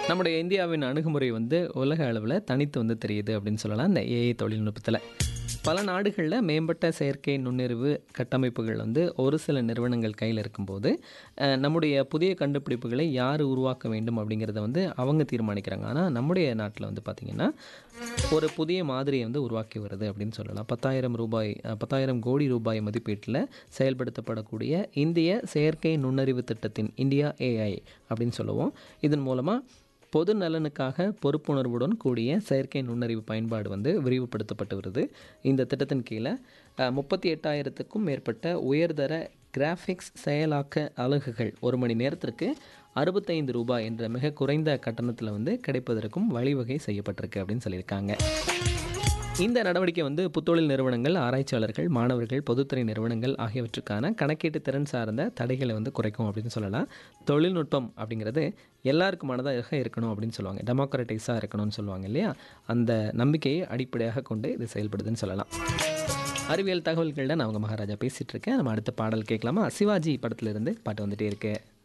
நம்முடைய இந்தியாவின் அணுகுமுறை வந்து உலக அளவில் தனித்து வந்து தெரியுது அப்படின்னு சொல்லலாம் இந்த ஏஐ தொழில்நுட்பத்தில் பல நாடுகளில் மேம்பட்ட செயற்கை நுண்ணறிவு கட்டமைப்புகள் வந்து ஒரு சில நிறுவனங்கள் கையில் இருக்கும்போது அஹ், நம்முடைய புதிய கண்டுபிடிப்புகளை யார் உருவாக்க வேண்டும் அப்படிங்கிறத வந்து அவங்க தீர்மானிக்கிறாங்க ஆனால் நம்முடைய நாட்டில் வந்து பார்த்திங்கன்னா ஒரு புதிய மாதிரியை வந்து உருவாக்கி வருது அப்படின்னு சொல்லலாம் பத்தாயிரம் ரூபாய் அஹ், பத்தாயிரம் கோடி ரூபாய் மதிப்பீட்டில் செயல்படுத்தப்படக்கூடிய இந்திய செயற்கை நுண்ணறிவு திட்டத்தின் இந்தியா ஏஐ அப்படின்னு சொல்லுவோம் இதன் மூலமாக பொது நலனுக்காக பொறுப்புணர்வுடன் கூடிய செயற்கை நுண்ணறிவு பயன்பாடு வந்து விரிவுபடுத்தப்பட்டு வருது இந்த திட்டத்தின் கீழே முப்பத்தி எட்டாயிரத்துக்கும் மேற்பட்ட உயர்தர கிராஃபிக்ஸ் செயலாக்க அலகுகள் ஒரு மணி நேரத்திற்கு அறுபத்தைந்து ரூபாய் என்ற மிக குறைந்த கட்டணத்தில் வந்து கிடைப்பதற்கும் வழிவகை செய்யப்பட்டிருக்கு அப்படின்னு சொல்லியிருக்காங்க இந்த நடவடிக்கை வந்து புத்தொழில் நிறுவனங்கள் ஆராய்ச்சியாளர்கள் மாணவர்கள் பொதுத்துறை நிறுவனங்கள் ஆகியவற்றுக்கான கணக்கீட்டு திறன் சார்ந்த தடைகளை வந்து குறைக்கும் அப்படின்னு சொல்லலாம் தொழில்நுட்பம் அப்படிங்கிறது எல்லாருக்குமானதாக இருக்கணும் அப்படின்னு சொல்லுவாங்க டெமோக்ரட்டிஸாக இருக்கணும்னு சொல்லுவாங்க இல்லையா அந்த நம்பிக்கையை அடிப்படையாக கொண்டு இது செயல்படுதுன்னு சொல்லலாம் அறிவியல் தகவல்களில் நான் அவங்க மகாராஜா பேசிகிட்டு இருக்கேன் நம்ம அடுத்த பாடல் கேட்கலாமா சிவாஜி படத்துலேருந்து பாட்டு வந்துட்டே இருக்கு